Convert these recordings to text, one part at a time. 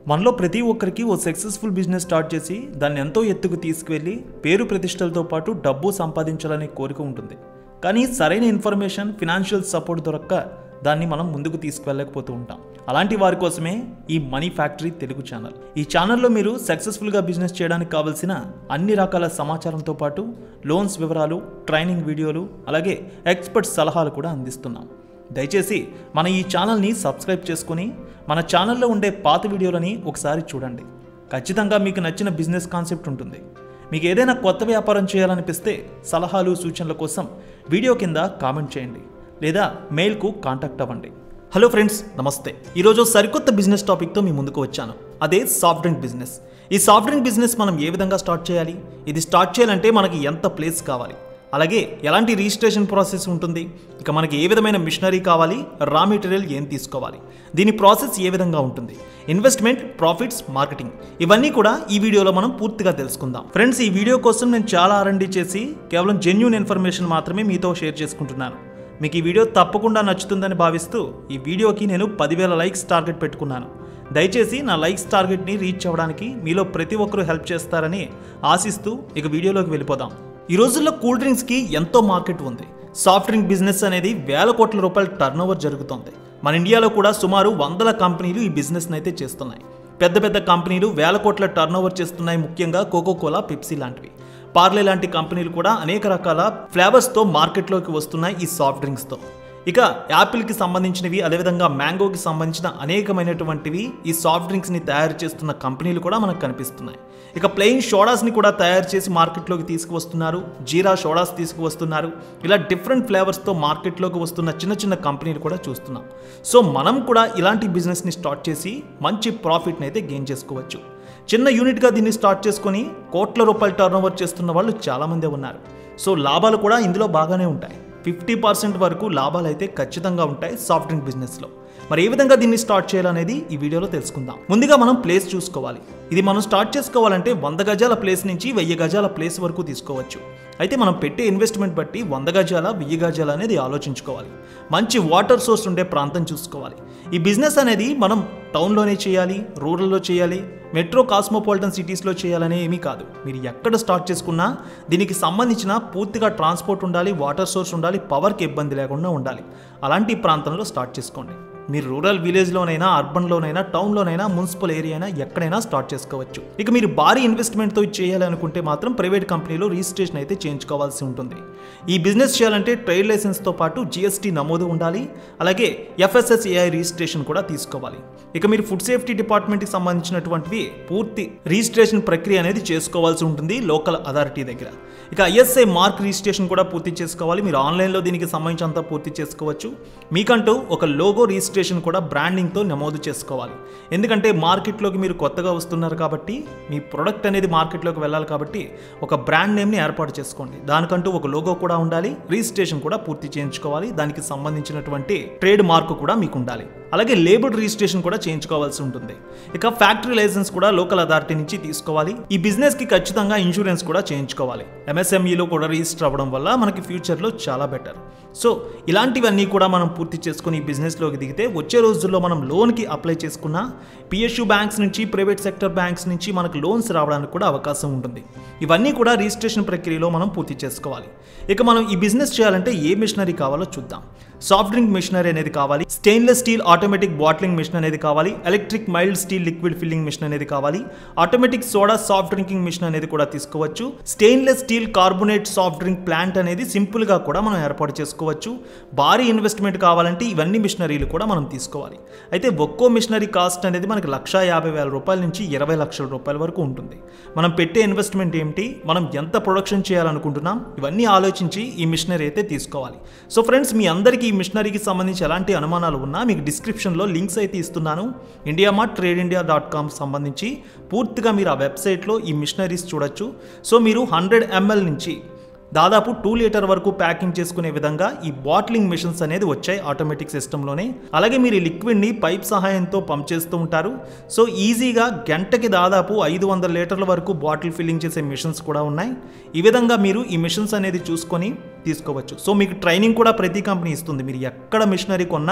మనలో ప్రతి ఒక్కరికి ఓ సక్సెస్ఫుల్ బిజినెస్ స్టార్ట్ చేసి దాన్ని ఎంతో ఎత్తుకు తీసుకువెళ్ళి పేరు ప్రతిష్టలతో పాటు డబ్బు సంపాదించాలనే కోరిక ఉంటుంది కానీ సరైన ఇన్ఫర్మేషన్ ఫినాన్షియల్ సపోర్ట్ దొరక్క దాన్ని మనం ముందుకు తీసుకువెళ్ళకపోతూ ఉంటాం అలాంటి వారి కోసమే ఈ మనీ ఫ్యాక్టరీ తెలుగు ఛానల్ ఈ ఛానల్లో మీరు సక్సెస్ఫుల్గా బిజినెస్ చేయడానికి కావాల్సిన అన్ని రకాల సమాచారంతో పాటు లోన్స్ వివరాలు ట్రైనింగ్ వీడియోలు అలాగే ఎక్స్పర్ట్ సలహాలు కూడా అందిస్తున్నాం దయచేసి మన ఈ ఛానల్ని సబ్స్క్రైబ్ చేసుకుని మన ఛానల్లో ఉండే పాత వీడియోలని ఒకసారి చూడండి ఖచ్చితంగా మీకు నచ్చిన బిజినెస్ కాన్సెప్ట్ ఉంటుంది మీకు ఏదైనా కొత్త వ్యాపారం చేయాలనిపిస్తే సలహాలు సూచనల కోసం వీడియో కింద కామెంట్ చేయండి లేదా మెయిల్కు కాంటాక్ట్ అవ్వండి హలో ఫ్రెండ్స్ నమస్తే ఈరోజు సరికొత్త బిజినెస్ టాపిక్తో మీ ముందుకు వచ్చాను అదే సాఫ్ట్ డ్రింక్ బిజినెస్ ఈ సాఫ్ట్ డ్రింక్ బిజినెస్ మనం ఏ విధంగా స్టార్ట్ చేయాలి ఇది స్టార్ట్ చేయాలంటే మనకి ఎంత ప్లేస్ కావాలి అలాగే ఎలాంటి రిజిస్ట్రేషన్ ప్రాసెస్ ఉంటుంది ఇక మనకి ఏ విధమైన మిషనరీ కావాలి రా మెటీరియల్ ఏం తీసుకోవాలి దీని ప్రాసెస్ ఏ విధంగా ఉంటుంది ఇన్వెస్ట్మెంట్ ప్రాఫిట్స్ మార్కెటింగ్ ఇవన్నీ కూడా ఈ వీడియోలో మనం పూర్తిగా తెలుసుకుందాం ఫ్రెండ్స్ ఈ వీడియో కోసం నేను చాలా ఆర్ఎండి చేసి కేవలం జెన్యున్ ఇన్ఫర్మేషన్ మాత్రమే మీతో షేర్ చేసుకుంటున్నాను మీకు ఈ వీడియో తప్పకుండా నచ్చుతుందని భావిస్తూ ఈ వీడియోకి నేను పదివేల లైక్స్ టార్గెట్ పెట్టుకున్నాను దయచేసి నా లైక్స్ టార్గెట్ని రీచ్ అవ్వడానికి మీలో ప్రతి ఒక్కరూ హెల్ప్ చేస్తారని ఆశిస్తూ ఇక వీడియోలోకి వెళ్ళిపోదాం ఈ రోజుల్లో కూల్ డ్రింక్స్కి ఎంతో మార్కెట్ ఉంది సాఫ్ట్ డ్రింక్ బిజినెస్ అనేది వేల కోట్ల రూపాయల టర్న్ ఓవర్ జరుగుతోంది మన ఇండియాలో కూడా సుమారు వందల కంపెనీలు ఈ బిజినెస్ని అయితే చేస్తున్నాయి పెద్ద పెద్ద కంపెనీలు వేల కోట్ల టర్న్ ఓవర్ చేస్తున్నాయి ముఖ్యంగా కోకో కోలా పెప్సీ లాంటివి పార్లే లాంటి కంపెనీలు కూడా అనేక రకాల ఫ్లేవర్స్తో మార్కెట్లోకి వస్తున్నాయి ఈ సాఫ్ట్ డ్రింక్స్తో ఇక యాపిల్కి సంబంధించినవి అదేవిధంగా మ్యాంగోకి సంబంధించిన అనేకమైనటువంటివి ఈ సాఫ్ట్ డ్రింక్స్ని తయారు చేస్తున్న కంపెనీలు కూడా మనకు కనిపిస్తున్నాయి ఇక ప్లెయిన్ సోడాస్ని కూడా తయారు చేసి మార్కెట్లోకి తీసుకువస్తున్నారు జీరా సోడాస్ తీసుకువస్తున్నారు ఇలా డిఫరెంట్ ఫ్లేవర్స్తో మార్కెట్లోకి వస్తున్న చిన్న చిన్న కంపెనీలు కూడా చూస్తున్నాం సో మనం కూడా ఇలాంటి బిజినెస్ని స్టార్ట్ చేసి మంచి ప్రాఫిట్ని అయితే గెయిన్ చేసుకోవచ్చు చిన్న యూనిట్గా దీన్ని స్టార్ట్ చేసుకొని కోట్ల రూపాయలు టర్న్ ఓవర్ చేస్తున్న వాళ్ళు చాలామందే ఉన్నారు సో లాభాలు కూడా ఇందులో బాగానే ఉంటాయి ఫిఫ్టీ పర్సెంట్ వరకు లాభాలు అయితే ఖచ్చితంగా ఉంటాయి సాఫ్ట్ డ్రింక్ బిజినెస్లో మరి ఏ విధంగా దీన్ని స్టార్ట్ చేయాలనేది ఈ వీడియోలో తెలుసుకుందాం ముందుగా మనం ప్లేస్ చూసుకోవాలి ఇది మనం స్టార్ట్ చేసుకోవాలంటే వంద గజాల ప్లేస్ నుంచి వెయ్యి గజాల ప్లేస్ వరకు తీసుకోవచ్చు అయితే మనం పెట్టే ఇన్వెస్ట్మెంట్ బట్టి వంద గజాల వెయ్యి గజాల అనేది ఆలోచించుకోవాలి మంచి వాటర్ సోర్స్ ఉండే ప్రాంతం చూసుకోవాలి ఈ బిజినెస్ అనేది మనం టౌన్లోనే చేయాలి రూరల్లో చేయాలి మెట్రో కాస్మోపాలిటన్ సిటీస్లో చేయాలనే ఏమీ కాదు మీరు ఎక్కడ స్టార్ట్ చేసుకున్నా దీనికి సంబంధించిన పూర్తిగా ట్రాన్స్పోర్ట్ ఉండాలి వాటర్ సోర్స్ ఉండాలి పవర్కి ఇబ్బంది లేకుండా ఉండాలి అలాంటి ప్రాంతంలో స్టార్ట్ చేసుకోండి మీరు రూరల్ విలేజ్లోనైనా అర్బన్లోనైనా టౌన్లోనైనా మున్సిపల్ ఏరియా అయినా ఎక్కడైనా స్టార్ట్ చేసుకోవచ్చు ఇక మీరు భారీ ఇన్వెస్ట్మెంట్తో చేయాలి అనుకుంటే మాత్రం ప్రైవేట్ కంపెనీలో రిజిస్ట్రేషన్ అయితే చేయించుకోవాల్సి ఉంటుంది ఈ బిజినెస్ చేయాలంటే ట్రేడ్ లైసెన్స్తో పాటు జిఎస్టీ నమోదు ఉండాలి అలాగే ఎఫ్ఎస్ఎస్ఏఐ రిజిస్ట్రేషన్ కూడా తీసుకోవాలి ఇక మీరు ఫుడ్ సేఫ్టీ డిపార్ట్మెంట్కి సంబంధించినటువంటివి పూర్తి రిజిస్ట్రేషన్ ప్రక్రియ అనేది చేసుకోవాల్సి ఉంటుంది లోకల్ అథారిటీ దగ్గర ఇక ఐఎస్ఐ మార్క్ రిజిస్ట్రేషన్ కూడా పూర్తి చేసుకోవాలి మీరు ఆన్లైన్లో దీనికి సంబంధించినంత పూర్తి చేసుకోవచ్చు మీకంటూ ఒక లోగో రిజిస్ట్రేషన్ కూడా బ్రాండింగ్తో నమోదు చేసుకోవాలి ఎందుకంటే మార్కెట్లోకి మీరు కొత్తగా వస్తున్నారు కాబట్టి మీ ప్రొడక్ట్ అనేది మార్కెట్లోకి వెళ్ళాలి కాబట్టి ఒక బ్రాండ్ నేమ్ని ఏర్పాటు చేసుకోండి దానికంటూ ఒక లోగో కూడా ఉండాలి రిజిస్ట్రేషన్ కూడా పూర్తి చేయించుకోవాలి దానికి సంబంధించినటువంటి ట్రేడ్ మార్క్ కూడా మీకు ఉండాలి అలాగే లేబుల్ రిజిస్ట్రేషన్ కూడా చేయించుకోవాల్సి ఉంటుంది ఇక ఫ్యాక్టరీ లైసెన్స్ కూడా లోకల్ అథారిటీ నుంచి తీసుకోవాలి ఈ బిజినెస్ కి ఖచ్చితంగా ఇన్సూరెన్స్ కూడా చేయించుకోవాలి ఎంఎస్ఎంఈలో కూడా రిజిస్టర్ అవ్వడం వల్ల మనకి ఫ్యూచర్లో చాలా బెటర్ సో ఇలాంటివన్నీ కూడా మనం పూర్తి చేసుకుని ఈ బిజినెస్లోకి దిగితే వచ్చే రోజుల్లో మనం లోన్కి అప్లై చేసుకున్న పిఎస్యు బ్యాంక్స్ నుంచి ప్రైవేట్ సెక్టర్ బ్యాంక్స్ నుంచి మనకు లోన్స్ రావడానికి కూడా అవకాశం ఉంటుంది ఇవన్నీ కూడా రిజిస్ట్రేషన్ ప్రక్రియలో మనం పూర్తి చేసుకోవాలి ఇక మనం ఈ బిజినెస్ చేయాలంటే ఏ మిషనరీ కావాలో చూద్దాం సాఫ్ట్ డ్రింక్ మిషనరీ అనేది కావాలి stainless steel automatic bottling machine అనేది కావాలి electric mild steel liquid filling machine అనేది కావాలి automatic soda soft drinking machine అనేది కూడా తీసుకోవచ్చు stainless steel carbonate soft drink plant అనేది సింపుల్గా కూడా మనం ఏర్పాటు చేసుకోవచ్చు భారీ ఇన్వెస్ట్మెంట్ కావాలంటే ఇవన్నీ మిషనరీలు కూడా మనం తీసుకోవాలి అయితే ఒక్కో మిషనరీ కాస్ట్ అనేది మనకి లక్ష యాభై వేల రూపాయల నుంచి ఇరవై లక్షల రూపాయల వరకు ఉంటుంది మనం పెట్టే ఇన్వెస్ట్మెంట్ ఏమిటి మనం ఎంత ప్రొడక్షన్ చేయాలనుకుంటున్నాం ఇవన్నీ ఆలోచించి ఈ మిషనరీ అయితే తీసుకోవాలి సో ఫ్రెండ్స్ మీ అందరికీ ఈ మిషనరీకి సంబంధించి ఎలాంటి అనుమానాలు ఉన్నా మీకు డిస్క్రిప్షన్లో లింక్స్ అయితే ఇస్తున్నాను India Mart Trade India dot com సంబంధించి పూర్తిగా మీరు ఆ వెబ్సైట్లో ఈ మిషనరీస్ చూడొచ్చు సో మీరు హండ్రెడ్ ఎంఎల్ నుంచి దాదాపు టూ లీటర్ వరకు ప్యాకింగ్ చేసుకునే విధంగా ఈ బాటిలింగ్ మిషన్స్ అనేది వచ్చాయి ఆటోమేటిక్ సిస్టంలోనే అలాగే మీరు ఈ లిక్విడ్ని పైప్ సహాయంతో పంప్ చేస్తూ ఉంటారు సో ఈజీగా గంటకి దాదాపు ఐదు వందల లీటర్ల వరకు బాటిల్ ఫిల్లింగ్ చేసే మిషన్స్ కూడా ఉన్నాయి ఈ విధంగా మీరు ఈ మిషన్స్ అనేది చూసుకొని తీసుకోవచ్చు సో మీకు ట్రైనింగ్ కూడా ప్రతి కంపెనీ ఇస్తుంది మీరు ఎక్కడ మిషనరీ కొన్నా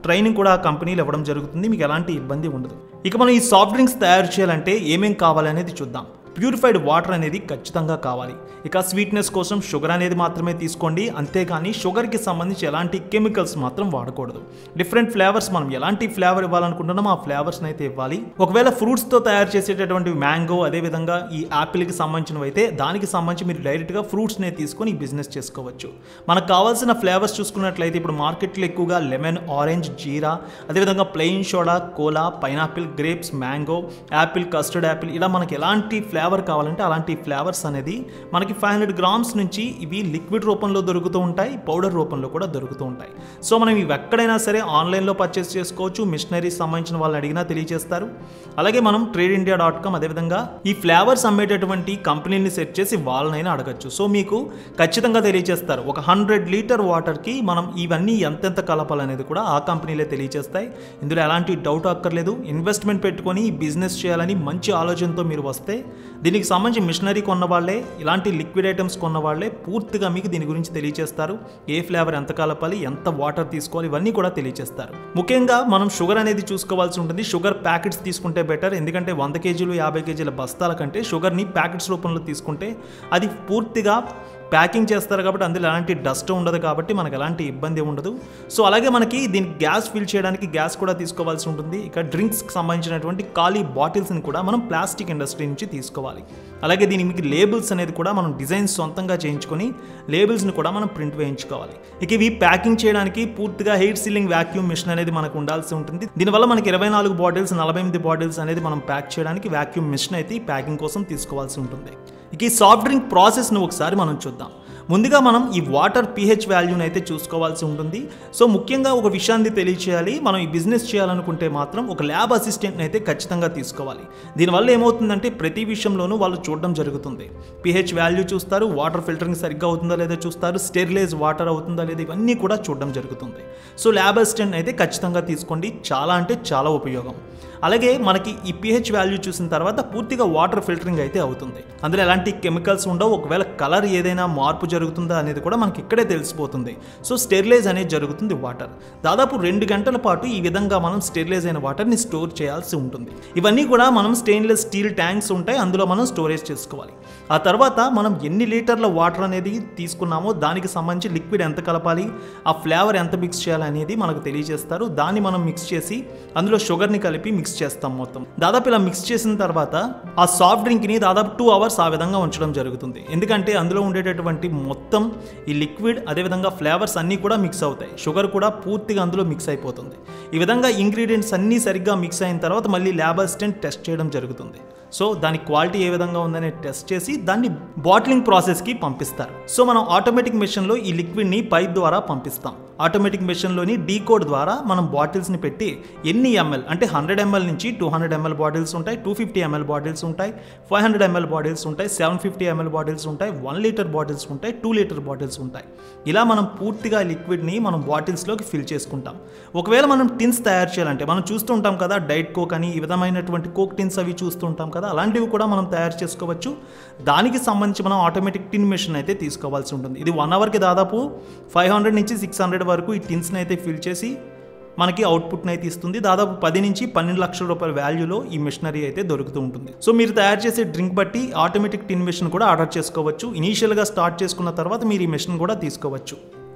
ట్రైనింగ్ కూడా ఆ కంపెనీలు ఇవ్వడం జరుగుతుంది మీకు ఎలాంటి ఇబ్బంది ఉండదు ఇక మనం ఈ సాఫ్ట్ డ్రింక్స్ తయారు చేయాలంటే ఏమేం కావాలి అనేది చూద్దాం ప్యూరిఫైడ్ వాటర్ అనేది ఖచ్చితంగా కావాలి ఇక స్వీట్నెస్ కోసం షుగర్ అనేది మాత్రమే తీసుకోండి అంతేకాని షుగర్కి సంబంధించి ఎలాంటి కెమికల్స్ మాత్రం వాడకూడదు డిఫరెంట్ ఫ్లేవర్స్ మనం ఎలాంటి ఫ్లేవర్ ఇవ్వాలనుకుంటున్నామో ఆ ఫ్లేవర్స్ని అయితే ఇవ్వాలి ఒకవేళ ఫ్రూట్స్తో తయారు చేసేటటువంటి మ్యాంగో అదేవిధంగా ఈ యాపిల్కి సంబంధించినవి అయితే దానికి సంబంధించి మీరు డైరెక్ట్గా ఫ్రూట్స్నే తీసుకొని ఈ బిజినెస్ చేసుకోవచ్చు మనకు కావాల్సిన ఫ్లేవర్స్ చూసుకున్నట్లయితే ఇప్పుడు మార్కెట్లో ఎక్కువగా లెమన్ ఆరెంజ్ జీరా అదేవిధంగా plain soda cola pineapple grapes mango apple custard apple ఇలా మనకి ఎలాంటి ఫ్లేవర్ కావాలంటే అలాంటి ఫ్లేవర్స్ అనేది మనకి ఫైవ్ హండ్రెడ్ గ్రామ్స్ నుంచి ఇవి లిక్విడ్ రూపంలో దొరుకుతూ ఉంటాయి పౌడర్ రూపంలో కూడా దొరుకుతూ ఉంటాయి సో మనం ఇవి ఎక్కడైనా సరే ఆన్లైన్లో పర్చేస్ చేసుకోవచ్చు మిషనరీస్ సంబంధించిన వాళ్ళని అడిగినా తెలియజేస్తారు అలాగే మనం ట్రేడ్ ఇండియా డాట్ కామ్ అదేవిధంగా ఈ ఫ్లేవర్స్ అమ్మేటటువంటి కంపెనీని సెట్ చేసి వాళ్ళనైనా అడగచ్చు సో మీకు ఖచ్చితంగా తెలియజేస్తారు ఒక హండ్రెడ్ లీటర్ వాటర్కి మనం ఇవన్నీ ఎంతెంత కలపాలనేది కూడా ఆ కంపెనీలే తెలియజేస్తాయి ఇందులో ఎలాంటి డౌట్ అక్కర్లేదు ఇన్వెస్ట్మెంట్ పెట్టుకొని బిజినెస్ చేయాలని మంచి ఆలోచనతో మీరు వస్తే దీనికి సంబంధించి మిషనరీ కొన్న వాళ్ళే ఇలాంటి లిక్విడ్ ఐటమ్స్ కొన్న వాళ్ళే పూర్తిగా మీకు దీని గురించి తెలియజేస్తారు ఏ ఫ్లేవర్ ఎంత కలపాలి ఎంత వాటర్ తీసుకోవాలి ఇవన్నీ కూడా తెలియజేస్తారు ముఖ్యంగా మనం షుగర్ అనేది చూసుకోవాల్సి ఉంటుంది షుగర్ ప్యాకెట్స్ తీసుకుంటే బెటర్ ఎందుకంటే వంద కేజీలు యాభై కేజీల బస్తాల కంటే షుగర్ని ప్యాకెట్స్ రూపంలో తీసుకుంటే అది పూర్తిగా ప్యాకింగ్ చేస్తారు కాబట్టి అందులో ఎలాంటి డస్ట్ ఉండదు కాబట్టి మనకు ఎలాంటి ఇబ్బంది ఉండదు సో అలాగే మనకి దీనికి గ్యాస్ ఫిల్ చేయడానికి గ్యాస్ కూడా తీసుకోవాల్సి ఉంటుంది ఇక డ్రింక్స్కి సంబంధించినటువంటి ఖాళీ బాటిల్స్ని కూడా మనం ప్లాస్టిక్ ఇండస్ట్రీ నుంచి తీసుకోవాలి అలాగే దీనికి మీకు లేబుల్స్ అనేది కూడా మనం డిజైన్ సొంతంగా చేయించుకొని లేబుల్స్ని కూడా మనం ప్రింట్ వేయించుకోవాలి ఇక ఇవి ప్యాకింగ్ చేయడానికి పూర్తిగా హెయిర్ సీలింగ్ వ్యాక్యూమ్ మిషన్ అనేది మనకు ఉండాల్సి ఉంటుంది దీనివల్ల మనకి ఇరవై నాలుగు బాటిల్స్ నలభై ఎనిమిది బాటిల్స్ అనేది మనం ప్యాక్ చేయడానికి వ్యాక్యూమ్ మిషన్ అయితే ఈ ప్యాకింగ్ కోసం తీసుకోవాల్సి ఉంటుంది ఇక ఈ సాఫ్ట్ డ్రింక్ ప్రాసెస్ను ఒకసారి మనం చూద్దాం ముందుగా మనం ఈ వాటర్ పీహెచ్ వాల్యూని అయితే చూసుకోవాల్సి ఉంటుంది సో ముఖ్యంగా ఒక విషయాన్ని తెలియచేయాలి మనం ఈ బిజినెస్ చేయాలనుకుంటే మాత్రం ఒక ల్యాబ్ అసిస్టెంట్ని అయితే ఖచ్చితంగా తీసుకోవాలి దీనివల్ల ఏమవుతుందంటే ప్రతి విషయంలోనూ వాళ్ళు చూడడం జరుగుతుంది పీహెచ్ వాల్యూ చూస్తారు వాటర్ ఫిల్టరింగ్ సరిగ్గా అవుతుందా లేదా చూస్తారు స్టెరిలైజ్ వాటర్ అవుతుందా లేదా ఇవన్నీ కూడా చూడడం జరుగుతుంది సో ల్యాబ్ అసిస్టెంట్ అయితే ఖచ్చితంగా తీసుకోండి చాలా అంటే చాలా ఉపయోగం అలాగే మనకి ఈ పిహెచ్ వాల్యూ చూసిన తర్వాత పూర్తిగా వాటర్ ఫిల్టరింగ్ అయితే అవుతుంది అందులో ఎలాంటి కెమికల్స్ ఉండవు ఒకవేళ కలర్ ఏదైనా మార్పు జరుగుతుందా అనేది కూడా మనకి ఇక్కడే తెలిసిపోతుంది సో స్టెరిలైజ్ అనేది జరుగుతుంది వాటర్ దాదాపు రెండు గంటల పాటు ఈ విధంగా మనం స్టెరిలైజ్ అయిన వాటర్ని స్టోర్ చేయాల్సి ఉంటుంది ఇవన్నీ కూడా మనం స్టెయిన్లెస్ స్టీల్ ట్యాంక్స్ ఉంటాయి అందులో మనం స్టోరేజ్ చేసుకోవాలి ఆ తర్వాత మనం ఎన్ని లీటర్ల వాటర్ అనేది తీసుకున్నామో దానికి సంబంధించి లిక్విడ్ ఎంత కలపాలి ఆ ఫ్లేవర్ ఎంత మిక్స్ చేయాలి అనేది మనకు తెలియజేస్తారు దాన్ని మనం మిక్స్ చేసి అందులో షుగర్ని కలిపి మిక్స్ చేస్తాం మొత్తం దాదాపు ఇలా మిక్స్ చేసిన తర్వాత ఆ సాఫ్ట్ డ్రింక్ని దాదాపు టూ అవర్స్ ఆ విధంగా ఉంచడం జరుగుతుంది ఎందుకంటే అందులో ఉండేటటువంటి మొత్తం ఈ లిక్విడ్ అదేవిధంగా ఫ్లేవర్స్ అన్నీ కూడా మిక్స్ అవుతాయి షుగర్ కూడా పూర్తిగా అందులో మిక్స్ అయిపోతుంది ఈ విధంగా ఇంగ్రీడియంట్స్ అన్నీ సరిగ్గా మిక్స్ అయిన తర్వాత మళ్ళీ ల్యాబ్ అసిస్టెంట్ టెస్ట్ చేయడం జరుగుతుంది సో దాని క్వాలిటీ ఏ విధంగా ఉందనే టెస్ట్ చేసి దాన్ని బాటిలింగ్ ప్రాసెస్కి పంపిస్తారు సో మనం ఆటోమేటిక్ మెషిన్లో ఈ లిక్విడ్ని పైప్ ద్వారా పంపిస్తాం ఆటోమేటిక్ మెషిన్లోని డీ కోడ్ ద్వారా మనం బాటిల్స్ని పెట్టి ఎన్ని ఎంఎల్ అంటే హండ్రెడ్ ఎంఎల్ నుంచి టూ హండ్రెడ్ ఎంఎల్ బాటిల్స్ ఉంటాయి టూ ఫిఫ్టీ ఎంఎల్ బాటిల్స్ ఉంటాయి ఫైవ్ హండ్రెడ్ ఎంఎల్ బాటిల్స్ ఉంటాయి సెవెన్ ఫిఫ్టీ ఎంఎల్ బాటిల్స్ ఉంటాయి వన్ లీటర్ బాటిల్స్ ఉంటాయి టూ లీటర్ బాటిల్స్ ఉంటాయి ఇలా మనం పూర్తిగా లిక్విడ్ని మనం బాటిల్స్లోకి ఫిల్ చేసుకుంటాం ఒకవేళ మనం టిన్స్ తయారు చేయాలంటే మనం చూస్తూ ఉంటాం కదా డైట్ కోక్ అని ఈ విధమైనటువంటి కోక్ టిన్స్ అవి చూస్తూ ఉంటాం కదా అలాంటివి కూడా మనం తయారు చేసుకోవచ్చు దానికి సంబంధించి మనం ఆటోమేటిక్ టిన్ మెషిన్ అయితే తీసుకోవాల్సి ఉంటుంది ఇది వన్ అవర్కి దాదాపు ఫైవ్ హండ్రెడ్ నుంచి సిక్స్ హండ్రెడ్ వరకు ఈ టిన్స్ని అయితే ఫిల్ చేసి మనకి అవుట్పుట్ని అయితే ఇస్తుంది దాదాపు పది నుంచి పన్నెండు లక్షల రూపాయల వాల్యూలో ఈ మిషనరీ అయితే దొరుకుతూ ఉంటుంది సో మీరు తయారు చేసే డ్రింక్ బట్టి ఆటోమేటిక్ టిన్ మెషిన్ కూడా ఆర్డర్ చేసుకోవచ్చు ఇనీషియల్గా స్టార్ట్ చేసుకున్న తర్వాత మీరు ఈ మెషిన్ కూడా తీసుకోవచ్చు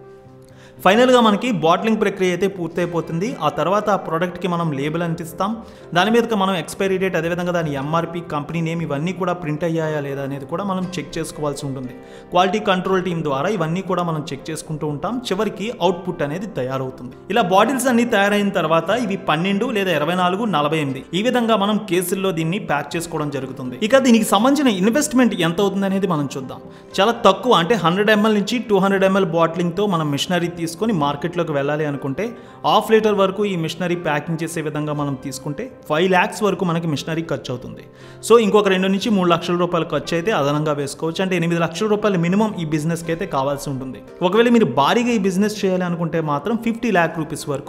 ఫైనల్గా మనకి బాటిలింగ్ ప్రక్రియ అయితే పూర్తయిపోతుంది ఆ తర్వాత ఆ ప్రోడక్ట్కి మనం లేబుల్ అంటిస్తాం దాని మీదకి మనం ఎక్స్పైరీ డేట్ అదేవిధంగా దాని ఎంఆర్పి కంపెనీ నేమ్ ఇవన్నీ కూడా ప్రింట్ అయ్యాయా లేదా అనేది కూడా మనం చెక్ చేసుకోవాల్సి ఉంటుంది క్వాలిటీ కంట్రోల్ టీం ద్వారా ఇవన్నీ కూడా మనం చెక్ చేసుకుంటూ ఉంటాం చివరికి అవుట్పుట్ అనేది తయారవుతుంది ఇలా బాటిల్స్ అన్ని తయారైన తర్వాత ఇవి పన్నెండు లేదా ఇరవై నాలుగు నలభై ఎనిమిది ఈ విధంగా మనం కేసుల్లో దీన్ని ప్యాక్ చేసుకోవడం జరుగుతుంది ఇక దీనికి సంబంధించిన ఇన్వెస్ట్మెంట్ ఎంత అవుతుంది అనేది మనం చూద్దాం చాలా తక్కువ అంటే హండ్రెడ్ ఎంఎల్ నుంచి టూ హండ్రెడ్ ఎంఎల్ బాటిలింగ్తో మనం మిషనరీ తీసుకొని మార్కెట్లోకి వెళ్ళాలి అనుకుంటే హాఫ్ లీటర్ వరకు ఈ మిషనరీ ప్యాకింగ్ చేసే విధంగా మనం తీసుకుంటే ఫైవ్ ల్యాక్స్ వరకు మనకి మిషనరీ ఖర్చు అవుతుంది సో ఇంకొక రెండు నుంచి మూడు లక్షల రూపాయల ఖర్చు అయితే అదనంగా వేసుకోవచ్చు అంటే ఎనిమిది లక్షల రూపాయలు మినిమం ఈ బిజినెస్కి అయితే కావాల్సి ఉంటుంది ఒకవేళ మీరు భారీగా ఈ బిజినెస్ చేయాలి అనుకుంటే మాత్రం ఫిఫ్టీ ల్యాక్ రూపీస్ వరకు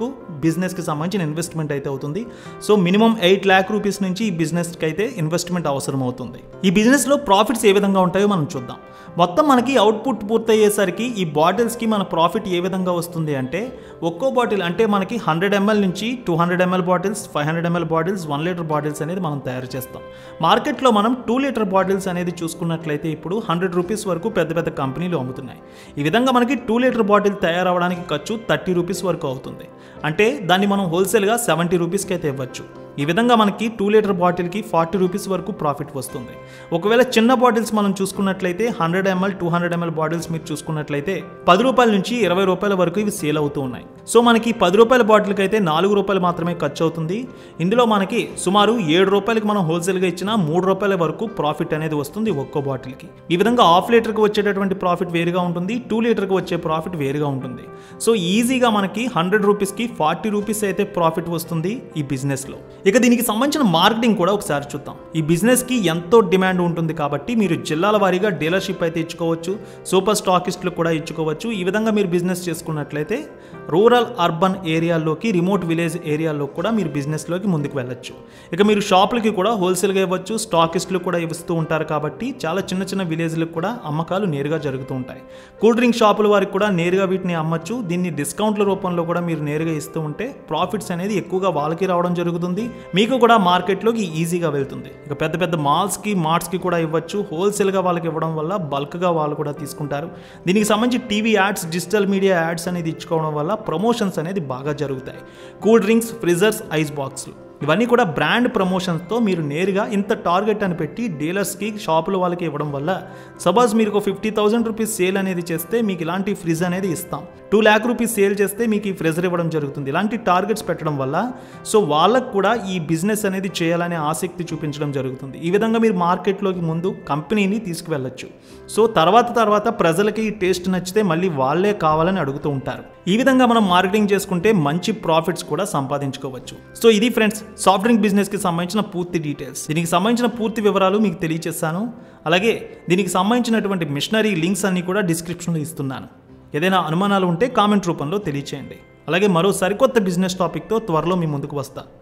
బిజినెస్కి సంబంధించిన ఇన్వెస్ట్మెంట్ అయితే అవుతుంది so minimum eight lakh rupees నుంచి ఈ బిజినెస్కి అయితే ఇన్వెస్ట్మెంట్ అవసరం అవుతుంది ఈ బిజినెస్లో ప్రాఫిట్స్ ఏ విధంగా ఉంటాయో మనం చూద్దాం మొత్తం మనకి అవుట్పుట్ పూర్తయ్యేసరికి ఈ బాటిల్స్కి మన ప్రాఫిట్ ఏ విధంగా వస్తుంది అంటే ఒక్కో బాటిల్ అంటే మనకి హండ్రెడ్ ఎంఎల్ నుంచి two hundred ml bottles five hundred ml bottles one litre bottles అనేది మనం తయారు చేస్తాం మార్కెట్లో మనం టూ లీటర్ బాటిల్స్ అనేది చూసుకున్నట్లయితే ఇప్పుడు హండ్రెడ్ రూపీస్ వరకు పెద్ద పెద్ద కంపెనీలు అమ్ముతున్నాయి ఈ విధంగా మనకి టూ లీటర్ బాటిల్ తయారవడానికి ఖర్చు థర్టీ రూపీస్ వరకు అవుతుంది అంటే దాన్ని మనం హోల్సేల్గా సెవెంటీ రూపీస్కి అయితే ఇవ్వచ్చు ఈ విధంగా మనకి టూ లీటర్ బాటిల్కి ఫార్టీ రూపీస్ వరకు ప్రాఫిట్ వస్తుంది ఒకవేళ చిన్న బాటిల్స్ మనం చూసుకున్నట్లయితే hundred ml two hundred ml bottles మీరు చూసుకున్నట్లయితే పది రూపాయల నుంచి ఇరవై రూపాయల వరకు ఇవి సేల్ అవుతూ ఉన్నాయి సో మనకి పది రూపాయల బాటిల్కి అయితే నాలుగు రూపాయలు మాత్రమే ఖర్చు అవుతుంది ఇందులో మనకి సుమారు ఏడు రూపాయలకి మనం హోల్సేల్గా ఇచ్చిన మూడు రూపాయల వరకు ప్రాఫిట్ అనేది వస్తుంది ఒక్కో బాటిల్కి ఈ విధంగా హాఫ్ లీటర్కి వచ్చేటటువంటి ప్రాఫిట్ వేరుగా ఉంటుంది టూ లీటర్కి వచ్చే ప్రాఫిట్ వేరుగా ఉంటుంది సో ఈజీగా మనకి హండ్రెడ్ రూపీస్కి ఫార్టీ రూపీస్ అయితే ప్రాఫిట్ వస్తుంది ఈ బిజినెస్లో ఇక దీనికి సంబంధించిన మార్కెటింగ్ కూడా ఒకసారి చూద్దాం ఈ బిజినెస్కి ఎంతో డిమాండ్ ఉంటుంది కాబట్టి మీరు జిల్లాల వారీగా డీలర్షిప్ అయితే ఇచ్చుకోవచ్చు సూపర్ స్టాకిస్టులు కూడా ఇచ్చుకోవచ్చు ఈ విధంగా మీరు బిజినెస్ చేసుకున్నట్లయితే రూరల్ అర్బన్ ఏరియాల్లోకి రిమోట్ విలేజ్ ఏరియాల్లో కూడా మీరు బిజినెస్లోకి ముందుకు వెళ్ళొచ్చు ఇక మీరు షాపులకి కూడా హోల్సేల్గా ఇవ్వచ్చు స్టాకిస్టులు కూడా ఇస్తూ ఉంటారు కాబట్టి చాలా చిన్న చిన్న విలేజ్లకు కూడా అమ్మకాలు నేరుగా జరుగుతూ ఉంటాయి కూల్ డ్రింక్ షాపుల వారికి కూడా నేరుగా వీటిని అమ్మచ్చు దీన్ని డిస్కౌంట్ల రూపంలో కూడా మీరు నేరుగా ఇస్తూ ఉంటే ప్రాఫిట్స్ అనేది ఎక్కువగా వాళ్ళకి రావడం జరుగుతుంది మీకు కూడా మార్కెట్లోకి ఈజీగా వెళ్తుంది ఇక పెద్ద పెద్ద మాల్స్కి మార్ట్స్కి కూడా ఇవ్వచ్చు హోల్సేల్గా వాళ్ళకి ఇవ్వడం వల్ల బల్క్గా వాళ్ళు కూడా తీసుకుంటారు దీనికి సంబంధించి TV ads digital media ads అనేది ఇచ్చుకోవడం వల్ల ప్రమోషన్స్ అనేది బాగా జరుగుతాయి కూల్ డ్రింక్స్ ఫ్రిజర్స్ ఐస్ బాక్స్లు ఇవన్నీ కూడా బ్రాండ్ ప్రమోషన్స్తో మీరు నేరుగా ఇంత టార్గెట్ అని పెట్టి డీలర్స్కి షాపుల వాళ్ళకి ఇవ్వడం వల్ల సపోజ్ మీరు ఒక ఫిఫ్టీ థౌసండ్ రూపీస్ సేల్ అనేది చేస్తే మీకు ఇలాంటి ఫ్రిజ్ అనేది ఇస్తాం టూ ల్యాక్ రూపీస్ సేల్ చేస్తే మీకు ఈ ఫ్రిజర్ ఇవ్వడం జరుగుతుంది ఇలాంటి టార్గెట్స్ పెట్టడం వల్ల సో వాళ్ళకు కూడా ఈ బిజినెస్ అనేది చేయాలనే ఆసక్తి చూపించడం జరుగుతుంది ఈ విధంగా మీరు మార్కెట్లోకి ముందు కంపెనీని తీసుకువెళ్ళొచ్చు సో తర్వాత తర్వాత ప్రజలకి ఈ టేస్ట్ నచ్చితే మళ్ళీ వాళ్ళే కావాలని అడుగుతూ ఉంటారు ఈ విధంగా మనం మార్కెటింగ్ చేసుకుంటే మంచి ప్రాఫిట్స్ కూడా సంపాదించుకోవచ్చు సో ఇది ఫ్రెండ్స్ సాఫ్ట్ డ్రింక్ బిజినెస్కి సంబంధించిన పూర్తి డీటెయిల్స్ దీనికి సంబంధించిన పూర్తి వివరాలు మీకు తెలియచేస్తాను అలాగే దీనికి సంబంధించినటువంటి మిషనరీ లింక్స్ అన్ని కూడా డిస్క్రిప్షన్లో ఇస్తున్నాను ఏదైనా అనుమానాలు ఉంటే కామెంట్ రూపంలో తెలియచేయండి అలాగే మరో సరికొత్త బిజినెస్ టాపిక్తో త్వరలో మీ ముందుకు వస్తా